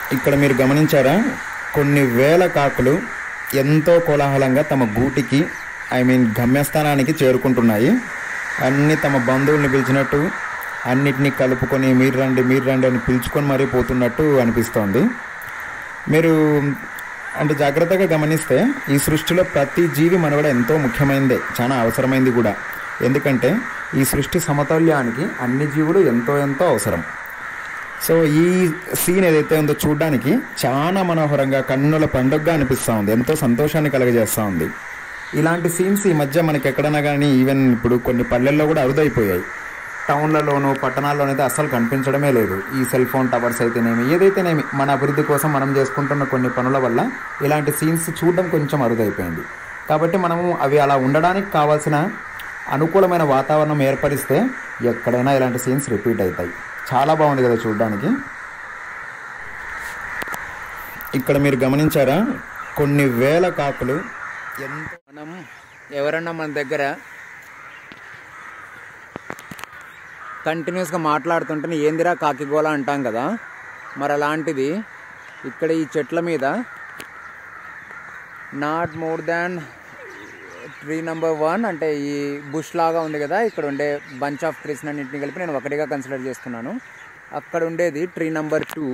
ఇక్కడ మీరు గమనించారా కొన్ని వేల కాకులు ఎంతో కోలాహలంగా తమ గూటికి ఐ మీన్ గమ్యస్థానానికి చేరుకుంటున్నాయి అన్ని తమ బంధువుల్ని పిలిచినట్టు అన్నిటినీ కలుపుకొని మీరు రండి మీరు రండి అని పిలుచుకొని మరీ పోతున్నట్టు అనిపిస్తోంది మీరు అంటే జాగ్రత్తగా గమనిస్తే ఈ సృష్టిలో ప్రతి జీవి మనుగడ ఎంతో ముఖ్యమైనదే చాలా అవసరమైంది కూడా ఎందుకంటే ఈ సృష్టి సమతౌల్యానికి అన్ని జీవులు ఎంతో ఎంతో అవసరం సో ఈ సీన్ ఏదైతే ఉందో చూడడానికి చాలా మనోహరంగా కన్నుల పండుగగా అనిపిస్తూ ఉంది ఎంతో సంతోషాన్ని కలగజేస్తూ ఉంది ఇలాంటి సీన్స్ ఈ మధ్య మనకి ఎక్కడైనా కానీ ఈవెన్ ఇప్పుడు కొన్ని పల్లెల్లో కూడా అరుదైపోయాయి టౌన్లలోనూ పట్టణాల్లోనూ అయితే అస్సలు కనిపించడమే లేదు ఈ సెల్ ఫోన్ టవర్స్ అయితేనేమి ఏదైతేనేమి మన అభివృద్ధి కోసం మనం చేసుకుంటున్న కొన్ని పనుల వల్ల ఇలాంటి సీన్స్ చూడడం కొంచెం అరుదైపోయింది కాబట్టి మనము అవి అలా ఉండడానికి కావాల్సిన అనుకూలమైన వాతావరణం ఏర్పరిస్తే ఎక్కడైనా ఇలాంటి సీన్స్ రిపీట్ అవుతాయి చాలా బాగుంది కదా చూడడానికి ఇక్కడ మీరు గమనించారా కొన్ని వేల కాకులు ఎంత మనం ఎవరన్నా మన దగ్గర కంటిన్యూస్గా మాట్లాడుతుంటే ఏందిరా కాకిగోళ అంటాం కదా మరి అలాంటిది ఇక్కడ ఈ చెట్ల మీద not more than tree number one అంటే ఈ బుష్ లాగా ఉంది కదా ఇక్కడ ఉండే బంచ్ ఆఫ్ ట్రీస్ అన్నింటిని కలిపి నేను ఒకటిగా కన్సిడర్ చేస్తున్నాను అక్కడ ఉండేది ట్రీ నెంబర్ టూ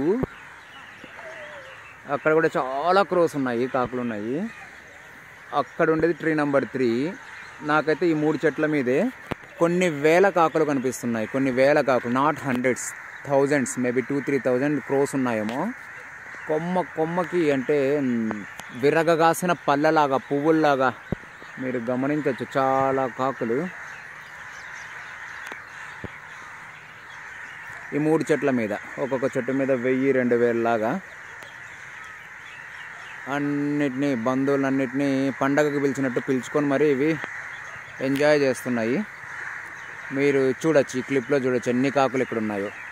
అక్కడ కూడా చాలా క్రోస్ ఉన్నాయి కాకులు ఉన్నాయి అక్కడ ఉండేది ట్రీ నెంబర్ త్రీ నాకైతే ఈ మూడు చెట్ల మీదే కొన్ని వేల కాకులు కనిపిస్తున్నాయి కొన్ని వేల కాకులు not hundreds thousands maybe two three thousand crows ఉన్నాయేమో కొమ్మ కొమ్మకి అంటే మ్, విరగగాసిన పళ్ళలాగా పువ్వుల్లాగా మీరు గమనించవచ్చు చాలా కాకులు ఈ మూడు చెట్ల మీద ఒక్కొక్క చెట్టు మీద వెయ్యి రెండు వేలలాగా అన్నిటినీ బంధువులన్నిటినీ పండగకి పిలిచినట్టు పిలుచుకొని మరి ఇవి ఎంజాయ్ చేస్తున్నాయి మీరు చూడొచ్చు ఈ క్లిప్లో చూడొచ్చు ఎన్ని కాకులు ఇక్కడ ఉన్నాయో